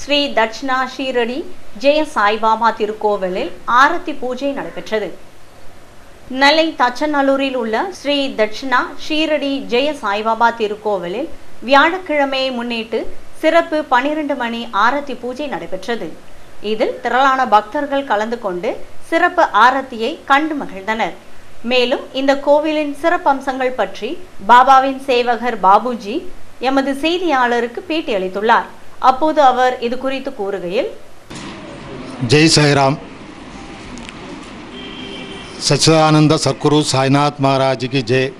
ஸ்ரீ தட்சிணா ஷீரடி ஜெய சாய்பாபா திருக்கோவிலில் ஆரத்தி பூஜை நடைபெற்றது நெல்லை தச்சநல்லூரில் உள்ள ஸ்ரீ தட்சிணா ஷீரடி ஜெய சாய்பாபா திருக்கோவிலில் வியாழக்கிழமையை முன்னிட்டு சிறப்பு பனிரெண்டு மணி ஆரத்தி பூஜை நடைபெற்றது இதில் திரளான பக்தர்கள் கலந்து கொண்டு சிறப்பு ஆரத்தியை கண்டு மகிழ்ந்தனர் மேலும் இந்த கோவிலின் சிறப்பம்சங்கள் பற்றி பாபாவின் சேவகர் பாபுஜி எமது செய்தியாளருக்கு பேட்டி அளித்துள்ளார் அப்போது அவர் இது குறித்து கூறுகையில் ஜெய் சாய்ராம் சச்சிதானந்த சத்குரு சாய்நாத் மகாராஜுக்கு ஜெய்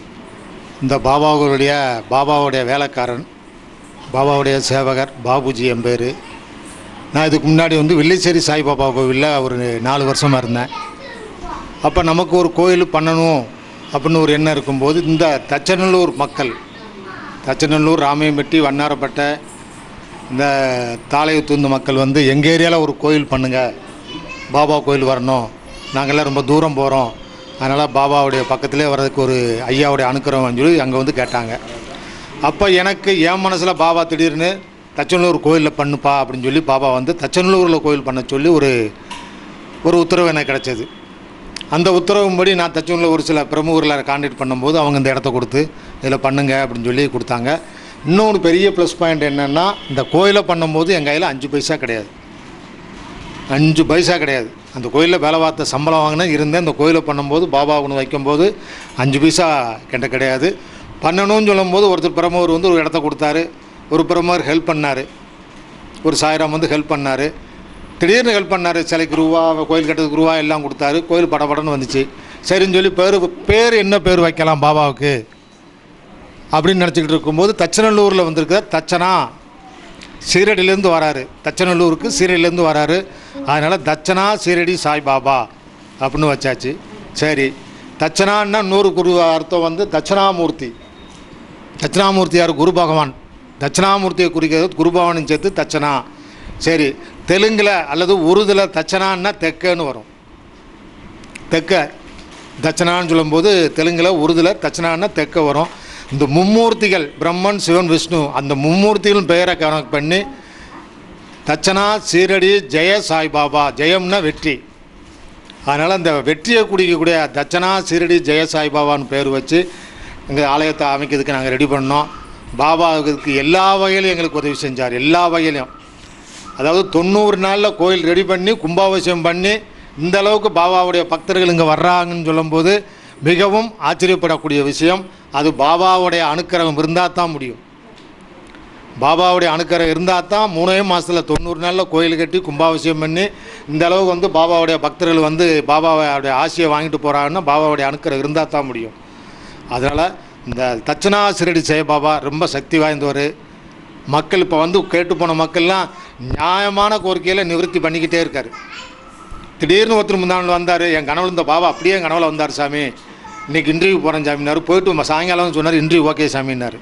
இந்த பாபாவுடைய பாபாவுடைய வேலைக்காரன் பாபாவுடைய சேவகர் பாபுஜி என் பேர் நான் இதுக்கு முன்னாடி வந்து வில்லைச்சேரி சாய்பாபா கோவிலில் ஒரு நாலு வருஷமாக இருந்தேன் அப்போ நமக்கு ஒரு கோயில் பண்ணணும் அப்படின்னு ஒரு எண்ணம் இருக்கும்போது இந்த தச்சநல்லூர் மக்கள் தச்சநல்லூர் ராமையம்பட்டி வண்ணாரப்பட்டை இந்த தாளையத்தூந்து மக்கள் வந்து எங்கள் ஏரியாவில் ஒரு கோயில் பண்ணுங்கள் பாபா கோயில் வரணும் நாங்கள்லாம் ரொம்ப தூரம் போகிறோம் அதனால் பாபாவுடைய பக்கத்திலே வர்றதுக்கு ஒரு ஐயாவுடைய அனுக்கிரகம் சொல்லி அங்கே வந்து கேட்டாங்க அப்போ எனக்கு என் மனசில் பாபா திடீர்னு தச்சநல்லூர் கோயிலில் பண்ணுப்பா அப்படின்னு சொல்லி பாபா வந்து தச்சநல்லூரில் கோயில் பண்ண சொல்லி ஒரு ஒரு உத்தரவு எனக்கு கிடச்சது அந்த உத்தரவும்படி நான் தச்சூரில் ஒரு சில பிரமுகர்களை கான்டாக்ட் பண்ணும்போது அவங்க இந்த இடத்த கொடுத்து இதில் பண்ணுங்க அப்படின்னு சொல்லி கொடுத்தாங்க இன்னொரு பெரிய ப்ளஸ் பாயிண்ட் என்னென்னா இந்த கோயிலை பண்ணும்போது என் கையில் அஞ்சு பைசா கிடையாது அஞ்சு பைசா கிடையாது அந்த கோயிலில் வேலை பார்த்த சம்பளம் வாங்கினேன் இருந்தேன் இந்த கோயிலை பண்ணும்போது பாபா ஒன்று வைக்கும்போது அஞ்சு பைசா கிட்ட கிடையாது பண்ணணும்னு சொல்லும்போது ஒருத்தர் பிரமுகர் வந்து ஒரு இடத்த கொடுத்தாரு ஒரு பிரமுகர் ஹெல்ப் பண்ணார் ஒரு சாயிராம் வந்து ஹெல்ப் பண்ணார் திடீர்னு ஹெல்ப் பண்ணார் சிலைக்கு ரூபா கோயில் கட்டுறதுக்கு ரூபா எல்லாம் கொடுத்தாரு கோயில் படபடன்னு வந்துச்சு சரின்னு சொல்லி பேர் பேர் என்ன பேர் வைக்கலாம் பாபாவுக்கு அப்படின்னு நினச்சிக்கிட்டு இருக்கும்போது தச்சநல்லூரில் வந்திருக்கிற தச்சனா சீரடியிலேருந்து வராரு தச்சநல்லூருக்கு சீரடியிலேருந்து வராரு அதனால் தச்சனா சீரடி சாய்பாபா அப்படின்னு வச்சாச்சு சரி தச்சனான்னா நூறு குரு அர்த்தம் வந்து தட்சணாமூர்த்தி தட்சிணாமூர்த்தி யார் குரு பகவான் தட்சிணாமூர்த்தியை குறிக்கிறது குரு பகவானும் சேர்த்து தச்சனா சரி தெலுங்கில் அல்லது உருதில் தச்சனான்னா தெக்கன்னு வரும் தெக்க தட்சணான்னு சொல்லும்போது தெலுங்கில் உருதில் தட்சணான்னா தெக்க வரும் இந்த மும்மூர்த்திகள் பிரம்மன் சிவன் விஷ்ணு அந்த மும்மூர்த்திகள் பெயரை கணக்கு பண்ணி தச்சனா சீரடி ஜெய சாய்பாபா ஜெயம்னா வெற்றி அதனால் அந்த வெற்றியை குடிக்கக்கூடிய தச்சனா சீரடி ஜெய சாய்பாபான்னு பேர் வச்சு எங்கள் ஆலயத்தை அமைக்கிறதுக்கு நாங்கள் ரெடி பண்ணோம் பாபாவுக்கு எல்லா வகையிலும் எங்களுக்கு உதவி செஞ்சார் எல்லா வகையிலையும் அதாவது தொண்ணூறு நாளில் கோயில் ரெடி பண்ணி கும்பாபிஷேகம் பண்ணி இந்த அளவுக்கு பாபாவுடைய பக்தர்கள் இங்கே வர்றாங்கன்னு சொல்லும்போது மிகவும் ஆச்சரியப்படக்கூடிய விஷயம் அது பாபாவுடைய அனுக்கிரகம் இருந்தால் தான் முடியும் பாபாவுடைய அனுக்கிரகம் இருந்தால் தான் மூணே மாதத்தில் தொண்ணூறு நாளில் கோயில் கட்டி கும்பாபிஷேகம் பண்ணி இந்த அளவுக்கு வந்து பாபாவுடைய பக்தர்கள் வந்து பாபாவுடைய ஆசையை வாங்கிட்டு போகிறாங்கன்னா பாபாவுடைய அனுக்கிரகம் இருந்தால் தான் முடியும் அதனால் இந்த தட்சணா சிரடி பாபா ரொம்ப சக்தி வாய்ந்தவர் மக்கள் இப்போ வந்து கேட்டு போன மக்கள்லாம் நியாயமான கோரிக்கையில் நிவர்த்தி பண்ணிக்கிட்டே இருக்கார் திடீர்னு ஒருத்தர் முந்தாண்டில் வந்தார் என் கனவுல இந்த பாபா அப்படியே என் கனவுல வந்தார் சாமி இன்றைக்கி இன்டர்வியூ போகிறேன் சாமினார் போயிட்டு ம- சாயங்காலம் சொன்னார் இன்டர்வியூ ஓகே சாமின்னார்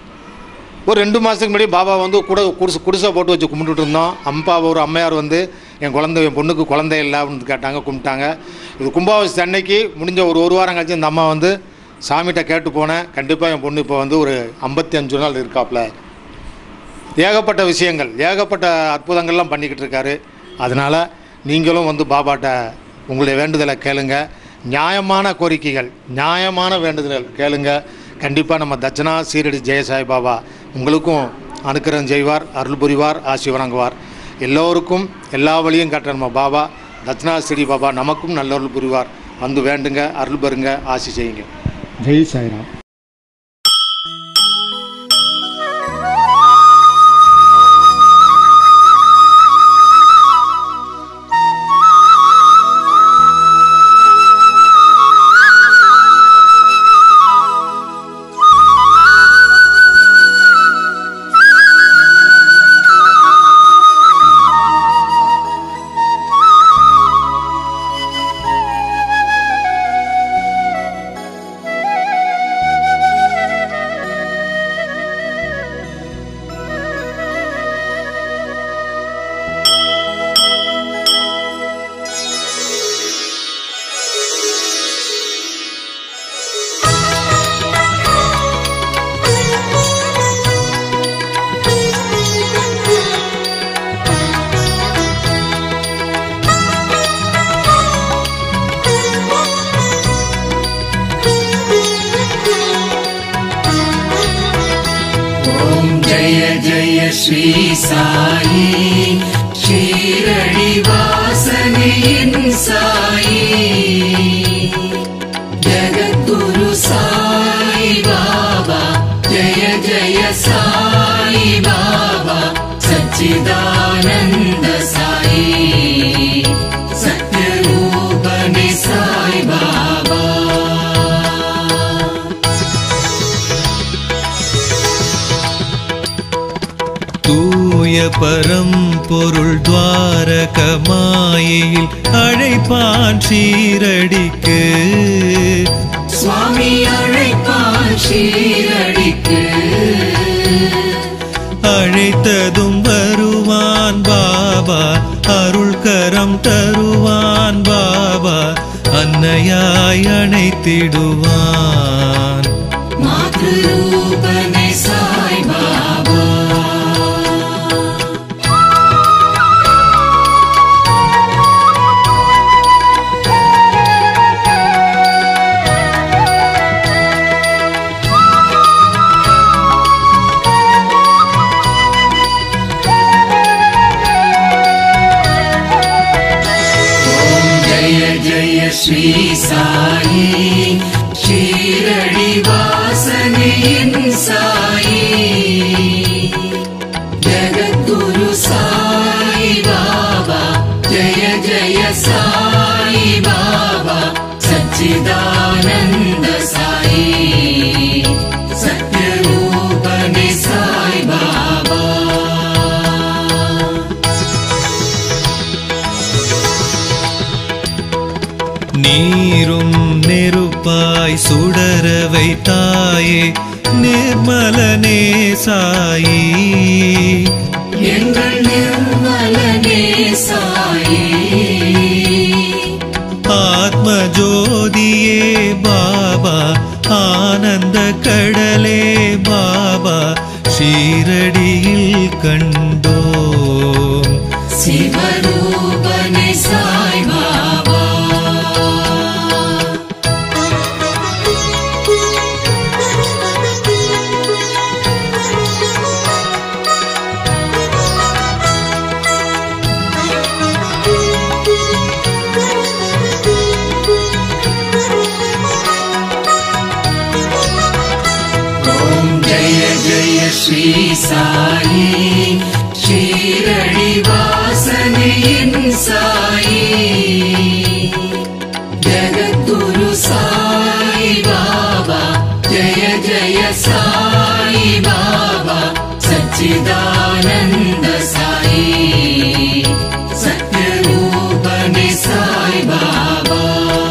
ஒரு ரெண்டு மாதத்துக்கு முன்னாடி பாபா வந்து கூட குடிசை குடிசை போட்டு வச்சு கும்பிட்டுட்டு இருந்தோம் அம்பா ஒரு அம்மையார் வந்து என் குழந்தை என் பொண்ணுக்கு குழந்தை இல்லை அப்படின்னு கேட்டாங்க கும்பிட்டாங்க இது கும்பாபிஷேகத்து அன்னைக்கு முடிஞ்ச ஒரு ஒரு வாரம் கழிச்சு இந்த அம்மா வந்து சாமிகிட்ட கேட்டு போனேன் கண்டிப்பாக என் பொண்ணு இப்போ வந்து ஒரு ஐம்பத்தி அஞ்சு நாள் இருக்காப்புல ஏகப்பட்ட விஷயங்கள் ஏகப்பட்ட அற்புதங்கள்லாம் பண்ணிக்கிட்டு இருக்காரு அதனால் நீங்களும் வந்து பாபாட்ட உங்களுடைய வேண்டுதலை கேளுங்க நியாயமான கோரிக்கைகள் நியாயமான வேண்டுதல் கேளுங்க கண்டிப்பாக நம்ம தட்சணா சீரடி ஜெயசாய் பாபா உங்களுக்கும் அனுக்கிரகம் செய்வார் அருள் புரிவார் ஆசி வழங்குவார் எல்லோருக்கும் எல்லா வழியும் காட்டுற நம்ம பாபா தட்சணா சீரடி பாபா நமக்கும் நல்லருள் புரிவார் வந்து வேண்டுங்க அருள் பெறுங்க ஆசி செய்யுங்க ஜெய் சாய்ராம் ஸ்ரீ சாயி ஷீரடி வாசனையின் சாயி ஜகத்குரு சாய் பாபா ஜய ஜய சாய் பாபா சச்சிதானந்த சாயி சத்யரூபனே சாய் பாபா தூய பரம்பொருள் துவாரகமாயில் அழைப்பான் சீரடிக்கு சுவாமி அழைப்பான் ஷீரடிக்கு அழைத்ததும் வருவான் பாபா அருள் கரம் தருவான் பாபா அன்னையாய் அணைத்திடுவான் மாத்ருரூபனே சாய் பாபா जय जय श्री साई ஷீரடி வாசனையின் சாயி ஜகத்குரு சாய் பாபா ஜய ஜய சாய் பாபா சச்சிதானந்த சாயி சத்யரூபனே சாய் பாபா நீரும் நெருப்பாய் சுடர வைத்தாயே நிர்மலனே சாயி எங்கள் நிர்மலனே சாயி ஆத்ம ஜோதியே பாபா ஆனந்த கடலே பாபா ஷீரடியில் கண்டோம் சிவரூபனே சாய் பாபா ஓம் ஜெய ஜெய ஸ்ரீ சாயி ஷீரடி வாசனையின் சாயி ஜகத்குரு சாய் பாபா ஜய ஜய சாய் பாபா சச்சிதானந்த சாயி சத்யரூபனே சாய் பாபா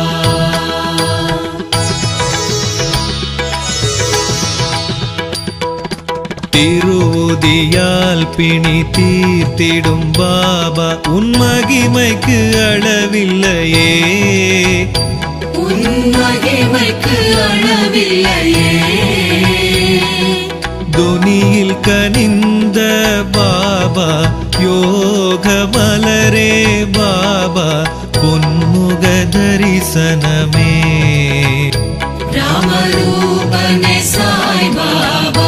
திருவுதியால் பிணி தீர்த்திடும் பாபா உன் மகிமைக்கு அளவில்லையே உன் மகிமைக்கு அளவில்லையே துனியில் கனிந்த பாபா யோக மலரே பாபா பொன்முக தரிசனமே ராமரூபனே சாய் பாபா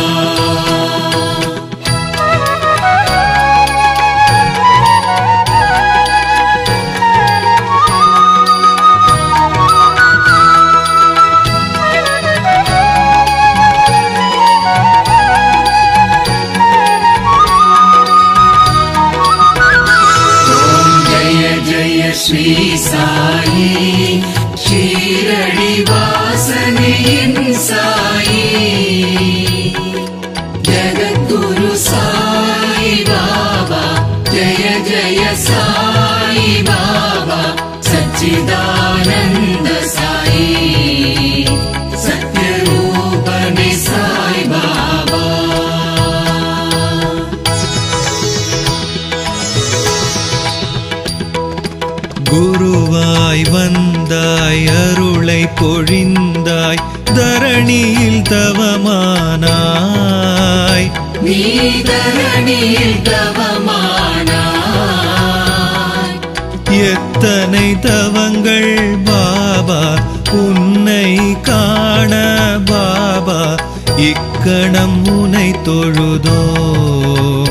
ஓம் ஜெய ஜெய ஸ்ரீ சாயி ஷீரடி வாசனையின் சாயி ஜகத்குரு சாய் பாபா ஜய ஜய சாய் பாபா சச்சிதானந்த சாயி சத்யரூபனே சாய் பாபா குருவாய் வந்தாய் அருளை பொழிந்தாய் தரணியில் தவமானாய் நீ தரணியில் தவமானாய் எத்தனை தவங்கள் பாபா உன்னை காண பாபா இக்கணம் முனை தொழுதோம்